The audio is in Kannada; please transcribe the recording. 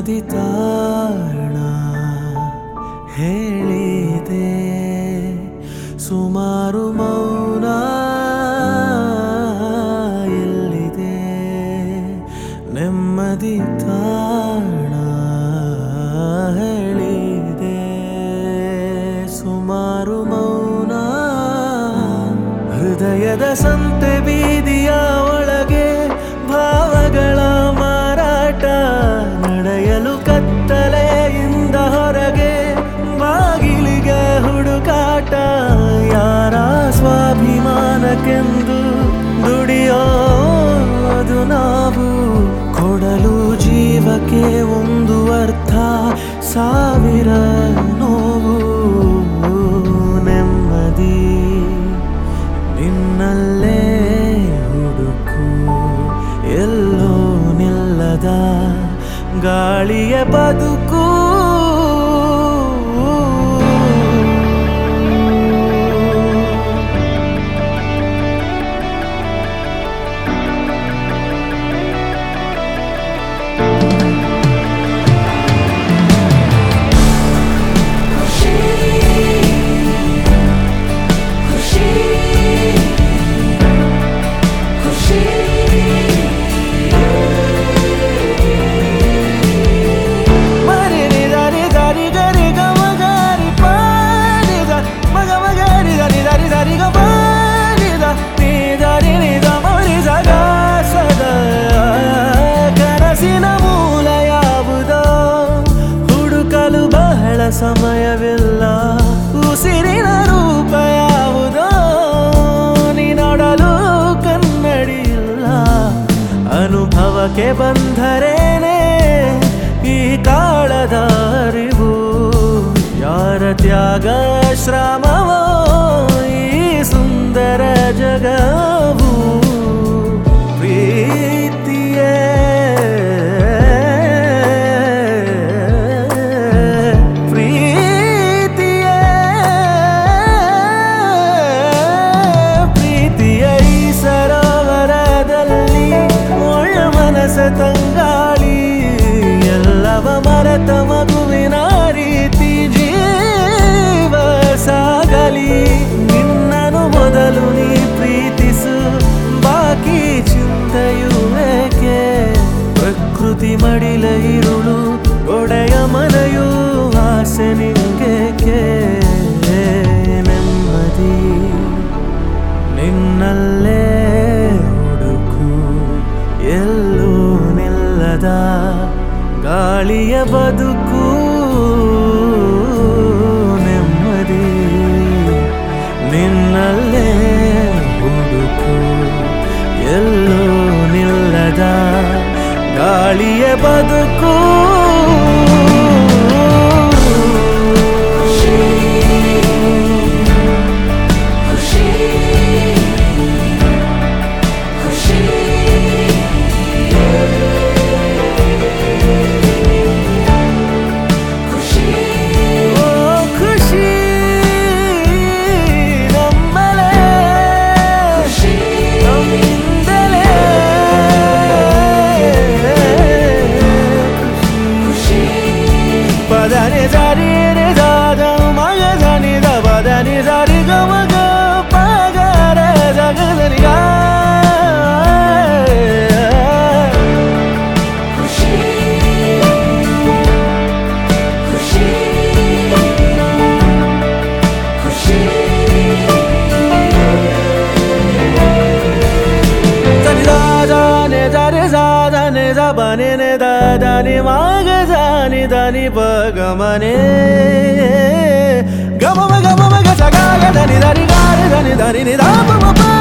ನೆಮ್ಮದಿ ತಾಣ ಹೇಳಿದೆ ಸುಮಾರು ಮೌನ ಎಲ್ಲಿದೆ ನೆಮ್ಮದಿ ತಾಣ ಹೇಳಿದೆ ಸುಮಾರು ಮೌನ ಹೃದಯದ ಸಂತೆ ಬೀದಿಯ ಒಳಗೆ ಭಾವಗಳ ಮಾರಾಟ ನಡೆಯಲು ಕತ್ತಲೆಯಿಂದ ಹೊರಗೆ ಬಾಗಿಲಿಗೆ ಹುಡುಕಾಟ ಯಾರ ಸ್ವಾಭಿಮಾನಕ್ಕೆಂದು ದುಡಿಯೋದು ನಾವು ಕೊಡಲು ಜೀವಕ್ಕೆ ಒಂದು ಅರ್ಥ ಸಾವಿರ ನೋವು ನೆಮ್ಮದಿ ನಿನ್ನಲ್ಲೇ ಹುಡುಕು ಎಲ್ಲೋ ನಿಲ್ಲದ ಗಾಳಿಯ ಬದುಕು ಮರಿ ನಿ ದಾರಿ ದಾರಿ ಗರಿ ಗ ಮ ಗಾರಿ ಪ ನಿ ದ ಮ ಗ ಮ ಗಾರಿ ದಾರಿ ದಾರಿ ದಾರಿ ಗ ಮ ನಿ ದ ನಿ ದಾರಿ ನಿ ದ ಮ ನಿ ದ ಗ ಸ ದ ಕನಸಿನ ಮೂಲ ಯಾವುದೋ ಹುಡುಕಲು ಬಹಳ ಸಮಯವಿಲ್ಲ ಉಸಿರಿನ ರೂಪ ಯಾವುದೋ ನೀ ನೋಡಲು ಕನ್ನಡಿಯಿಲ್ಲ ಅನುಭವಕ್ಕೆ ಬಂಧರೇನೆ ಈ ಕಾಳದ ಅರಿವು ಯಾರ ತ್ಯಾಗ ಶ್ರಮವೋ ಈ ಸುಂದರ ಜಗವು ಪ್ರೀತಿಯೇ ಪ್ರೀತಿಯೇ ಪ್ರೀತಿಯ ಈ ಸರೋವರದಲ್ಲಿ ಒಳ ಮನಸ ತಂಗಾಳಿ ಎಲ್ಲವ ಮರೆತ ಮಗುವಿನ ರೀತಿ ಜೀವ ಸಾಗಲಿ ನಿನ್ನನು ಮೊದಲು ನೀ ಪ್ರೀತಿಸು ಬಾಕಿ ಚಿಂತೆಯು ಏಕೆ ಪ್ರಕೃತಿ ಮಡಿಲ ಇರುಳು ಒಡೆಯ ಮನೆಯು ಆಸೆ ನಿಂಗೇಕೆ ನೆಮ್ಮದಿ ನಿನ್ನಲ್ಲೇ ಹುಡುಕು ಎಲ್ಲೂ ನಿಲ್ಲದ ಗಾಳಿಯ ಬದುಕು ನೆಮ್ಮದಿ ನಿನ್ನಲ್ಲೇ ಹುಡುಕು ಎಲ್ಲೂ ನಿಲ್ಲದ ಗಾಳಿಯ ಬದುಕು ಓ ಖುಷಿ ನಮ್ಮಲೇ ನಮ್ಮಿಂದಲೇ ಪದನಿ ಸರಿ ರಿ ದಾದ ಮಗ ಧನಿ ದ ಪದನಿ ಸರಿ ಗ ಮಗ ಪಗರ ಜಗದನಿ ಗ ಧನಿ ದಾದ ನೆ ಧರಿ ಸಾದ ನೆ ದ ಬನೆ ನೆ ದ ಧನಿ ಮಗ ಧನಿ ಧನಿ ಪ ಗ ಮನೆ ಗಮ ಮ ಗಮ ಮ ಗ ಸ ಗ ಗ ಧನಿ ಧನಿ ಗ ರಿ ಧನಿ ಧನಿ ನಿ ದ ಪ ಮ ಪ